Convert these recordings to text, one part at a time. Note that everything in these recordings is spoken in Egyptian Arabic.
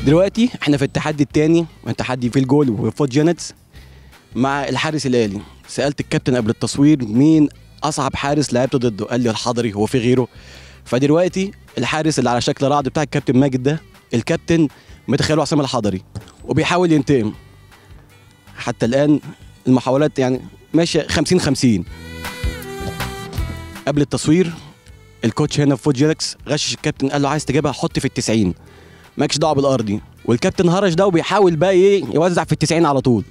دلوقتي احنا في التحدي الثاني التحدي في الجول وفوت جينتس مع الحارس الالي سالت الكابتن قبل التصوير مين اصعب حارس لعبت ضده قال لي الحضري هو في غيره فدلوقتي الحارس اللي على شكل رعد بتاع الكابتن ماجد ده الكابتن متخيله عصام الحضري وبيحاول ينتقم حتى الان المحاولات يعني ماشيه 50 50 قبل التصوير الكوتش هنا في فوت جينكس غشش الكابتن قال له عايز تجيبها حط في التسعين مالكش دعوه بالارضي والكابتن هرش ده وبيحاول بقى ايه يوزع في التسعين على طول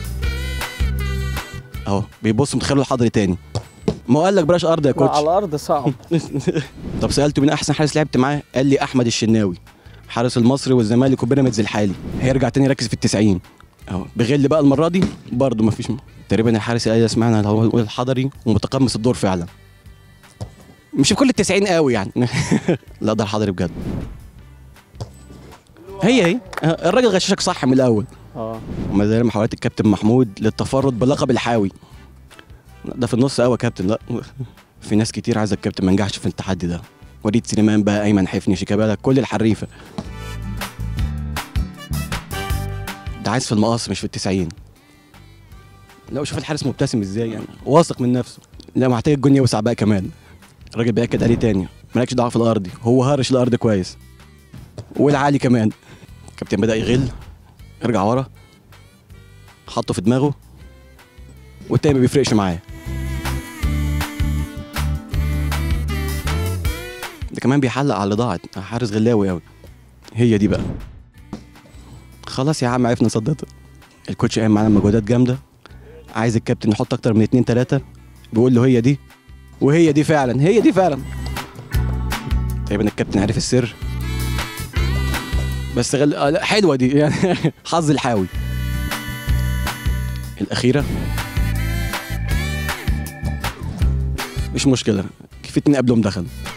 اهو بيبص متخيله الحضري تاني ما هو قال لك بلاش ارض يا لا كوتش على الارض صعب طب سالته مين احسن حارس لعبت معاه قال لي احمد الشناوي حارس المصري والزمالك وبيراميدز الحالي هيرجع تاني يركز في التسعين اهو بغل بقى المره دي برضه مفيش م... تقريبا الحارس اللي سمعنا اللي هو الحضري ومتقمص الدور فعلا مش في كل التسعين قوي يعني لا ده الحضري بجد هي هي آه، الراجل غششك صح من الاول اه وما زال محاولات الكابتن محمود للتفرد بلقب الحاوي لا، ده في النص قوي يا كابتن لا في ناس كتير عايزه الكابتن ما نجحش في التحدي ده وليد سليمان بقى ايمن حفني شيكابالا كل الحريفه ده عايز في المقص مش في التسعين لا شوف الحارس مبتسم ازاي يعني واثق من نفسه لا محتاج الجون يوسع بقى كمان الراجل بياكد عليه تاني مالكش دعوه في الارض هو هرش الارض كويس والعالي كمان الكابتن بدا يغل ارجع ورا حطه في دماغه والتاني ما بيفرقش معاه ده كمان بيحلق على اللي ضاعت حارس غلاوي قوي هي دي بقى خلاص يا عم عرفنا نصدقها الكوتش قايم معانا مجهودات جامده عايز الكابتن يحط اكتر من اتنين تلاته بيقول له هي دي وهي دي فعلا هي دي فعلا تقريبا الكابتن عرف السر بس غل... آه لا حلوه دي يعني حظ الحاوي الاخيره مش مشكله في اتنين قبلهم دخل